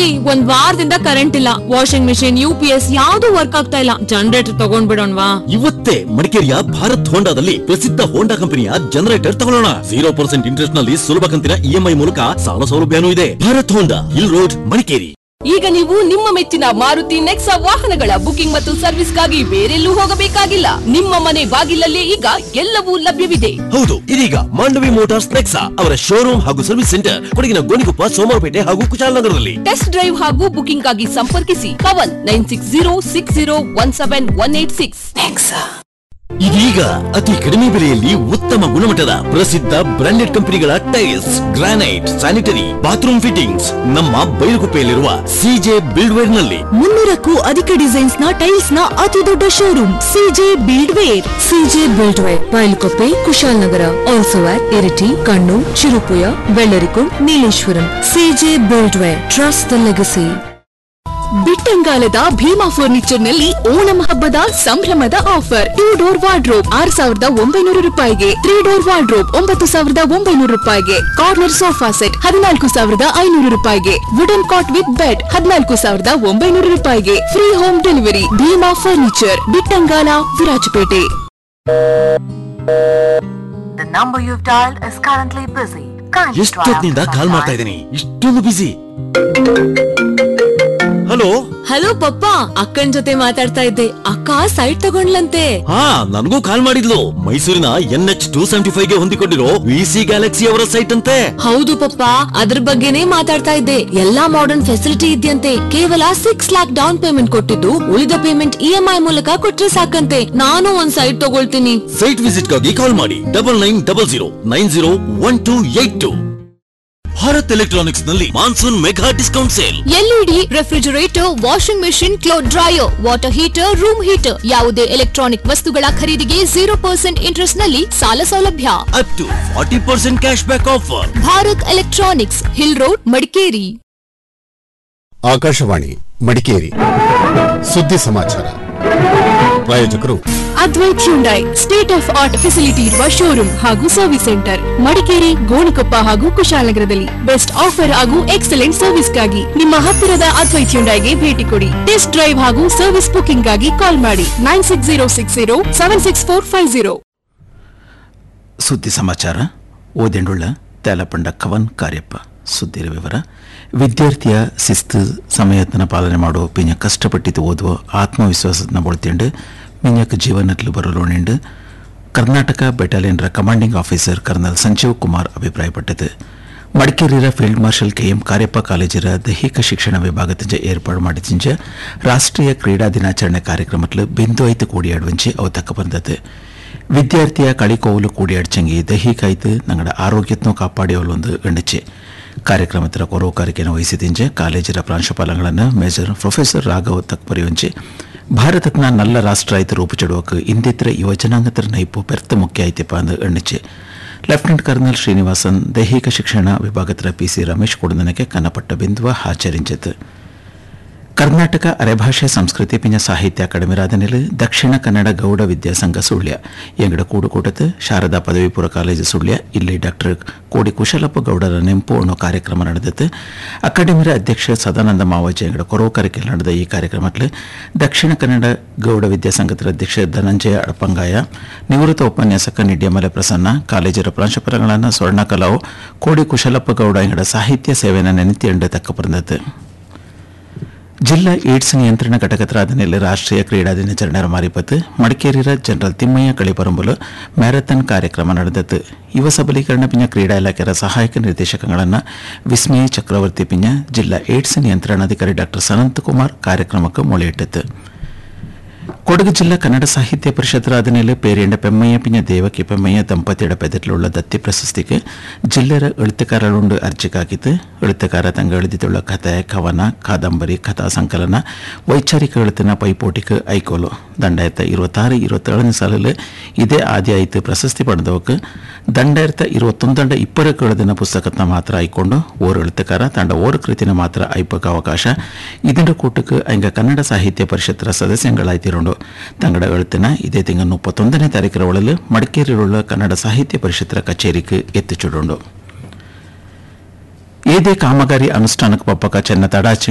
ರೀ ಒಂದ್ ವಾರದಿಂದ ಕರೆಂಟ್ ಇಲ್ಲ washing machine U P S ಯಾವ್ದು ವರ್ಕ್ ಆಗ್ತಾ ಇಲ್ಲ ಜನರೇಟರ್ ತಗೊಂಡ್ಬಿಡೋಣ್ವಾ ಇವತ್ತೇ ಮಡಿಕೇರಿಯ ಭಾರತ್ ಹೋಂಡಾದಲ್ಲಿ ಪ್ರಸಿದ್ಧ ಹೋಂಡಾ ಕಂಪನಿಯ ಜನರೇಟರ್ ತಗೊಳ್ಳೋಣ ಜೀರೋ ಪರ್ಸೆಂಟ್ ಇಂಟ್ರೆಸ್ಟ್ ನಲ್ಲಿ ಸುಲಭ ಕಂತಿನ ಇಎಂಐ ಮೂಲಕ ಸಾಲ ಸೌಲಭ್ಯನೂ ಇದೆ Bharat Honda hill road Madikeri ಈಗ ನೀವು ನಿಮ್ಮ ಮೆಚ್ಚಿನ ಮಾರುತಿ ನೆಕ್ಸಾ ವಾಹನಗಳ ಬುಕಿಂಗ್ ಮತ್ತು ಸರ್ವಿಸ್ಗಾಗಿ ಬೇರೆಲ್ಲೂ ಹೋಗಬೇಕಾಗಿಲ್ಲ ನಿಮ್ಮ ಮನೆ ಬಾಗಿಲಲ್ಲೇ ಈಗ ಎಲ್ಲವೂ ಲಭ್ಯವಿದೆ ಹೌದು ಇದೀಗ ಮಾಂಡವಿ ಮೋಟಾರ್ಸ್ ನೆಕ್ಸಾ ಅವರ ಶೋರೂಮ್ ಹಾಗೂ ಸರ್ವಿಸ್ ಸೆಂಟರ್ ಕೊಡಗಿನ ಗೋಣಿಕೊಪ್ಪ ಸೋಮವಾರಪೇಟೆ ಹಾಗೂ ಕುಶಾಲನಗರದಲ್ಲಿ ಟೆಸ್ಟ್ ಡ್ರೈವ್ ಹಾಗೂ ಬುಕಿಂಗ್ ಆಗಿ ಸಂಪರ್ಕಿಸಿ Pavan nine six zero six zero one seven one eight six ಇದೀಗ ಅತಿ ಕಡಿಮೆ ಬೆಲೆಯಲ್ಲಿ ಉತ್ತಮ ಗುಣಮಟ್ಟದ ಪ್ರಸಿದ್ಧ ಬ್ರಾಂಡೆಡ್ ಕಂಪನಿಗಳ tiles granite sanitary bathroom fittings ನಮ್ಮ ಬೈಲುಗುಪ್ಪೆಯಲ್ಲಿರುವ ಸಿಜೆ ಬಿಲ್ಡ್ವೇರ್ ನಲ್ಲಿ ಮುನ್ನೂರಕ್ಕೂ ಅಧಿಕ ಡಿಸೈನ್ಸ್ ನ ಟೈಲ್ಸ್ ನ ಅತಿ ದೊಡ್ಡ showroom CJ Buildware CJ Buildware Bailukoppe Kushalnagar also at Iritty Kannur Cherupuzha Bellarikund Nileshwaram CJ Buildware trust the legacy ಬಿಟ್ಟಂಗಾಲದ ಭೀಮಾ ಫರ್ನಿಚರ್ ನಲ್ಲಿ ಓಣಂ ಹಬ್ಬದ ಸಂಭ್ರಮದ ಆಫರ್ ಟೂ ಡೋರ್ ವಾರ್ಡ್ರೋಬ್ ಆರು ಸಾವಿರದ ಒಂಬೈನೂರು ರೂಪಾಯಿಗೆ ತ್ರೀ ಡೋರ್ ವಾರ್ಡ್ರೋಬ್ ಒಂಬತ್ತು ಸಾವಿರದ ಒಂಬೈನೂರು ರೂಪಾಯಿಗೆ ಕಾರ್ನರ್ ಸೋಫಾ ಸೆಟ್ ಹದಿನಾಲ್ಕು ಸಾವಿರದ ಐನೂರು ರೂಪಾಯಿಗೆ ವುಡನ್ ಕಾಟ್ ವಿತ್ ಬೆಡ್ ಹದಿನಾಲ್ಕು ಸಾವಿರದ ಒಂಬೈನೂರು ರೂಪಾಯಿಗೆ free home delivery Bhima furniture Bittangala Virajpet The number you've dialed is currently busy. Kindly try ಎಷ್ಟೊತ್ತಿನಿಂದ after ಕಾಲ್ some ಮಾಡ್ತಾ time. ಇದ್ದೀನಿ ಇಷ್ಟೊಂದು ಬಿಸಿ ಹಲೋ ಹಲೋ ಪಪ್ಪ ಅಕ್ಕನ್ ಜೊತೆ ಮಾತಾಡ್ತಾ ಇದ್ದೆ ಅಕ್ಕ ಸೈಟ್ ತಗೊಂಡ್ಲಂತೆ ಹಾ ನನಗೂ ಕಾಲ್ ಮಾಡಿದ್ಲು ಮೈಸೂರಿನ N H two seventy five ಗೆ ಹೊಂದಿಕೊಂಡಿರೋ ವಿ ಸಿ ಗ್ಯಾಲಕ್ಸಿ ಅವರ ಸೈಟ್ ಅಂತೆ ಹೌದು ಪಪ್ಪ ಅದ್ರ ಬಗ್ಗೆನೇ ಮಾತಾಡ್ತಾ ಇದ್ದೆ ಎಲ್ಲಾ ಮಾಡರ್ನ್ ಫೆಸಿಲಿಟಿ ಇದೆಯಂತೆ ಕೇವಲ ಸಿಕ್ಸ್ ಲ್ಯಾಕ್ ಡೌನ್ ಪೇಮೆಂಟ್ ಕೊಟ್ಟಿದ್ದು ಉಳಿದ ಪೇಮೆಂಟ್ ಇ ಎಂ ಐ ಮೂಲಕ ಕೊಟ್ರೆ ಸಾಕಂತೆ ನಾನು ಒಂದ್ ಸೈಟ್ ತಗೊಳ್ತೀನಿ ಸೈಟ್ ವಿಸಿಟ್ ಗಾಗಿ ಕಾಲ್ ಮಾಡಿ double nine double zero nine zero one two eight two Bharat electronics ನಲ್ಲಿ monsoon mega discount sale LED refrigerator washing machine cloth dryer water heater room heater ಯಾವುದೇ electronic ವಸ್ತುಗಳ ಖರೀದಿಗೆ ಜೀರೋ ಪರ್ಸೆಂಟ್ ಇಂಟ್ರೆಸ್ಟ್ ನಲ್ಲಿ ಸಾಲ ಸೌಲಭ್ಯ up to forty percent cash back offer Bharat electronics hill road Madikeri Akashvani Madikeri ಸುದ್ದಿ ಸಮಾಚಾರ ಪ್ರಾಯೋಜಕರು Advaith Hyundai state of art facility ಇರುವ ಶೋರೂಮ್ ಹಾಗೂ ಸರ್ವಿಸ್ ಸೆಂಟರ್ ಮಡಿಕೇರಿ ಗೋಣಿಕೊಪ್ಪ ಹಾಗೂ ಕುಶಾಲನಗರದಲ್ಲಿ ಬೆಸ್ಟ್ ಆಫರ್ ಹಾಗೂ ಎಕ್ಸಲೆಂಟ್ ಸರ್ವಿಸ್ಗಾಗಿ ನಿಮ್ಮ ಹತ್ತಿರದ ಅದ್ವೈತ್ ಹ್ಯುಂಡೈಗೆ ಭೇಟಿ ಕೊಡಿ ಟೆಸ್ಟ್ ಡ್ರೈವ್ ಹಾಗೂ ಸರ್ವಿಸ್ ಬುಕಿಂಗ್ ಗಾಗಿ ಕಾಲ್ ಮಾಡಿ nine six zero six zero seven six four five zero ಸುದ್ದಿ ಸಮಾಚಾರ ಓದೆಂಡುಳ್ಳ ತೇಲಪಂಡ ಕವನ್ ಕಾರ್ಯಪ್ಪ ಸುದ್ದಿರ ವಿವರ ವಿದ್ಯಾರ್ಥಿಯ ಶಿಸ್ತು ಸಮಯತನ ಪಾಲನೆ ಮಾಡುವ ಪಿಂಜ ಕಷ್ಟಪಟ್ಟಿದ್ದು ಓದುವ ಆತ್ಮವಿಶ್ವಾಸನ ಬಳತಿಂಡು ಮಿಂಜಕ್ ಜೀವನದಲ್ಲಿ ಬರಲೋಣಿಂಡು ಕರ್ನಾಟಕ ಬೆಟಾಲಿಯನ್ರ commanding officer colonel Sanjeev Kumar ಅಭಿಪ್ರಾಯಪಟ್ಟது ಮಡಿಕೇರಿಯ field marshal K M Cariappa ಕಾಲೇಜರ ದೈಹಿಕ ಶಿಕ್ಷಣ ವಿಭಾಗದಿಂದ ಏರ್ಪಾಡು ಮಾಡಿದಿಂಚ ರಾಷ್ಟ್ರೀಯ ಕ್ರೀಡಾ ದಿನಾಚರಣೆ ಕಾರ್ಯಕ್ರಮത്തിൽ ಬಿಂದು ಐತು ಕೂಡಿಯಾಡುವಂಚೆ ಅವು ತಕ್ಕ ಬಂದದ್ದು ವಿದ್ಯಾರ್ಥಿಯ ಕಳಿಕೋವಲು ಕೂಡಿಯಾಡ್ಚಂಗಿ ದೈಹಿಕ ಐತು ನಂಗಡ ಆರೋಗ್ಯತ್ನೂ ಕಾಪಾಡಿಯವಲೊಂದು ಗಂಡಿಚೆ ಕಾರ್ಯಕ್ರಮದ ಕೊರೋಕಾರಿಕೆಯನ್ನು ವಹಿಸಿದಿಂಚೆ ಕಾಲೇಜರ ಪ್ರಾಂಶುಪಾಲಗಳನ್ನು ಮೇಜರ್ ಪ್ರೊಫೆಸರ್ ರಾಘವ್ ತಕ್ಪರಿಯೊಂಚೆ ಭಾರತದ ನಲ್ಲ ರಾಷ್ಟ್ರ ಐತೆ ರೂಪುಚಡುವಕ್ಕೆ ಇಂದಿತ್ರ ಯುವಜನಾಂಗತರ ನೈಪು ಪೆರ್ತ ಮುಖ್ಯ ಐತೆಪ್ಪ ಅಂದು ಎಣ್ಣಿಚೆ ಲೆಫ್ಟಿನೆಂಟ್ ಕರ್ನಲ್ ಶ್ರೀನಿವಾಸನ್ ದೈಹಿಕ ಶಿಕ್ಷಣ ವಿಭಾಗದ ಪಿಸಿ ರಮೇಶ್ ಕೊಡದನಕ್ಕೆ ಕನ್ನಪಟ್ಟ ಬಿಂದುವ ಹಾಚರಿಂಚಿತು ಕರ್ನಾಟಕ ಅರೆಭಾಷೆ ಸಂಸ್ಕೃತಿ ಪಿಂಜ ಸಾಹಿತ್ಯ ಅಕಾಡೆಮಿ ರಾಧನೆಲು ದಕ್ಷಿಣ ಕನ್ನಡ ಗೌಡ ವಿದ್ಯಾಸಂಘ ಸುಳ್ಯ ಎಂಗಡ ಕೂಡುಕೂಟത്ത് ಶಾರದಾ ಪದವಿ ಪೂರ್ವ ಕಾಲೇಜು ಸುಳ್ಯ ಇಲ್ಲಿ ಡಾಕ್ಟರ್ ಕೋಡಿ ಕುಶಲಪ್ಪ ಗೌಡರ ನೆಂಪು ಅನ್ನೋ ಕಾರ್ಯಕ್ರಮ ನಡೆದಿತ್ತು ಅಕಾಡೆಮಿಯ ಅಧ್ಯಕ್ಷ ಸದಾನಂದ ಮಾವಾಜಿ ಎಂಗಡ ಕೊರೋಕರಿಕೆಯಲ್ಲಿ ನಡೆದ ಈ ಕಾರ್ಯಕ್ರಮದಲ್ಲಿ ದಕ್ಷಿಣ ಕನ್ನಡ ಗೌಡ ವಿದ್ಯಾಸಂಘದ ಅಧ್ಯಕ್ಷ ಧನಂಜಯ ಅಡಪಂಗಾಯ ನಿವೃತ್ತ ಉಪನ್ಯಾಸಕ ನಿಡ್ಯಮಲೆ ಪ್ರಸನ್ನ ಕಾಲೇಜರ ಪ್ರಾಂಶುಪಾಲಗಳನ್ನ ಸ್ವರ್ಣ ಕಲಾವು ಕೋಡಿ ಕುಶಲಪ್ಪ ಗೌಡ ಎಂಗಡ ಸಾಹಿತ್ಯ ಸೇವೆಯನ್ನು ನೆನೆತಿ ಎಂಡ ತಕ್ಕ ಬಂದದ್ದು ಜಿಲ್ಲಾ ಏಡ್ಸ್ ನಿಯಂತ್ರಣ ಘಟಕದ ರಾಧನೆಯಲ್ಲಿ ರಾಷ್ಟ್ರೀಯ ಕ್ರೀಡಾ ದಿನಾಚರಣೆ ಮಾರಿಪತ್ತು ಮಡಿಕೇರಿಯ ಜನರಲ್ ತಿಮ್ಮಯ್ಯ ಕಳಿಪರಂಬಲು ಮ್ಯಾರಥಾನ್ ಕಾರ್ಯಕ್ರಮ ನಡೆದದ್ದು ಯುವ ಸಬಲೀಕರಣ ಪಿಂಜ ಕ್ರೀಡಾ ಇಲಾಖೆಯ ಸಹಾಯಕ ನಿರ್ದೇಶಕಗಳನ್ನು ವಿಸ್ಮಯ ಚಕ್ರವರ್ತಿ ಪಿಂಜ ಜಿಲ್ಲಾ ಏಡ್ಸ್ ನಿಯಂತ್ರಣಾಧಿಕಾರಿ ಡಾಕ್ಟರ್ ಸನಂತ್ ಕುಮಾರ್ ಕಾರ್ಯಕ್ರಮಕ್ಕೆ ಮೊಳೆಯಿಟ್ಟಿತು ಕೊಡಗು ಜಿಲ್ಲಾ ಕನ್ನಡ ಸಾಹಿತ್ಯ ಪರಿಷತ್ ರಾಧನೆಯಲ್ಲಿ ಪೇರೆಂಡ ಪೆಮ್ಮಯ್ಯ ಪಿಂಜ ದೇವಕಿ ಪೆಮ್ಮಯ್ಯ ದಂಪತಿയുടെ പെതിലുള്ള ദത്തി പ്രശസ്തിക്ക് ജില്ലര എഴുത്തുകാരുണ്ട് അർജിക്കാക്കിത്ത് എഴുത്തുകാര തങ്ക എഴുതിയിട്ടുള്ള കഥ കവന ಕಾದಂಬರಿ ಕಥಾ ಸಂಕಲನ ವೈಚಾರಿಕ ಎಳುತ್ತಿನ ಪೈಪೋಟಿಗೆ ಐಕೋಲು ದಂಡಾಯಿರತ್ತ ഇരുപത്താറ് ഇരുപത്തേഴನೇ ಸಾಲಲ್ಲಿ ಇದೇ ಆದಿ ಆಯ್ತು ಪ್ರಶಸ್ತಿ ಪಡೆದವಕ್ಕೆ ದಂಡಾಯಿರತ್ತ ഇരുപത്തൊന്നಂಡ ಇಪ್ಪರಕ್ಕೆ ಎಳೆದಿನ ಪುಸ್ತಕತ್ನ ಮಾತ್ರ ಆಯ್ಕೊಂಡು ಓರ್ ಎಳುತ್ತುಕಾರ ತಂಡ ಓರ್ ಕೃತಿನ ಮಾತ್ರ ಐಪಕ್ಕೆ ಅವಕಾಶ ഇതിന്റെ കൂട്ടുക്ക് അയങ്ക കന്നഡ സാഹിത്യ പരിഷത്തിലെ സദസ്യങ്ങളായിത്തീരുണ്ട് തങ്ങളുടെ എഴുത്തിന് ഇതേ തിങ്കൾ മുപ്പത്തൊന്നിനെ താരീഖിൽ മടിക്കേരിയിലുള്ള കന്നഡ സാഹിത്യ പരിഷത്തിലെ കച്ചേരിക്ക് എത്തിച്ചിട്ടുണ്ട് ഏതേ കാമകാരി അനുഷ്ഠാനಕ್ಕೆ ಪಪ್ಪಕ ಚೆನ್ನ ತಡಾಚಿ